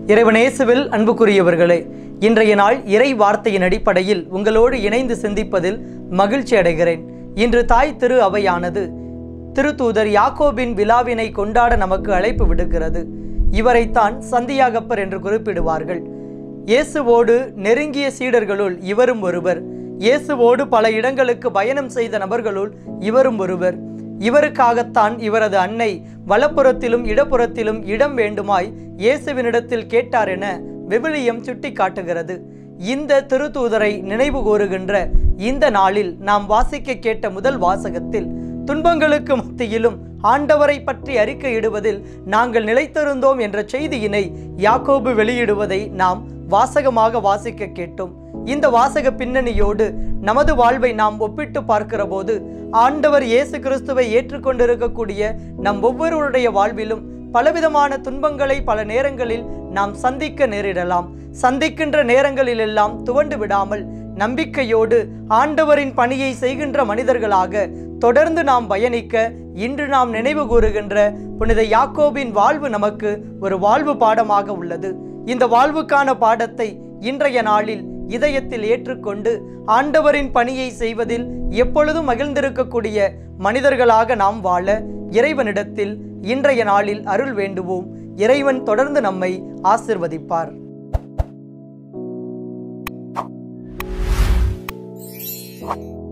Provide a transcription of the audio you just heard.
இறைவனேசுவில் அன்புக்குரியவர்களே இன்றைய நாள் இறை வார்த்தையின் அடிப்படையில் உங்களோடு இணைந்து சிந்திப்பதில் மகிழ்ச்சி அடைகிறேன் இன்று தாய் திரு அவையானது திருத்தூதர் யாக்கோபின் விழாவினை கொண்டாட நமக்கு அழைப்பு விடுக்கிறது இவரைத்தான் சந்தியாகப்பர் என்று குறிப்பிடுவார்கள் இயேசுவோடு நெருங்கிய சீடர்களுள் இவரும் ஒருவர் இயேசுவோடு பல இடங்களுக்கு பயணம் செய்த நபர்களுள் இவரும் ஒருவர் இவருக்காகத்தான் இவரது அன்னை வலப்புறத்திலும் இடப்புறத்திலும் இடம் வேண்டுமாய் இயேசுவினிடத்தில் கேட்டார் என விவிலியம் சுட்டி காட்டுகிறது இந்த திருத்தூதரை நினைவு கூறுகின்ற இந்த நாளில் நாம் வாசிக்க கேட்ட முதல் வாசகத்தில் துன்பங்களுக்கு மத்தியிலும் ஆண்டவரை பற்றி அறிக்கையிடுவதில் நாங்கள் நிலைத்திருந்தோம் என்ற செய்தியினை யாக்கோபு வெளியிடுவதை நாம் வாசகமாக வாசிக்க கேட்டோம் இந்த வாசக பின்னணியோடு நமது வாழ்வை நாம் ஒப்பிட்டு பார்க்கிற போது ஆண்டவர் இயேசு கிறிஸ்துவை ஏற்றுக்கொண்டிருக்கக்கூடிய நம் ஒவ்வொருவருடைய வாழ்விலும் பலவிதமான துன்பங்களை பல நேரங்களில் நாம் சந்திக்க நேரிடலாம் சந்திக்கின்ற நேரங்களிலெல்லாம் துவண்டு விடாமல் நம்பிக்கையோடு ஆண்டவரின் பணியை செய்கின்ற மனிதர்களாக தொடர்ந்து நாம் பயணிக்க இன்று நாம் நினைவு கூறுகின்ற புனித யாக்கோபின் வாழ்வு நமக்கு ஒரு வாழ்வு பாடமாக உள்ளது இந்த வாழ்வுக்கான பாடத்தை இன்றைய நாளில் இதயத்தில் ஏற்றுக்கொண்டு ஆண்டவரின் பணியை செய்வதில் எப்பொழுதும் மகிழ்ந்திருக்கக்கூடிய மனிதர்களாக நாம் வாழ இறைவனிடத்தில் இன்றைய நாளில் அருள் வேண்டுவோம் இறைவன் தொடர்ந்து நம்மை ஆசிர்வதிப்பார் Thank you.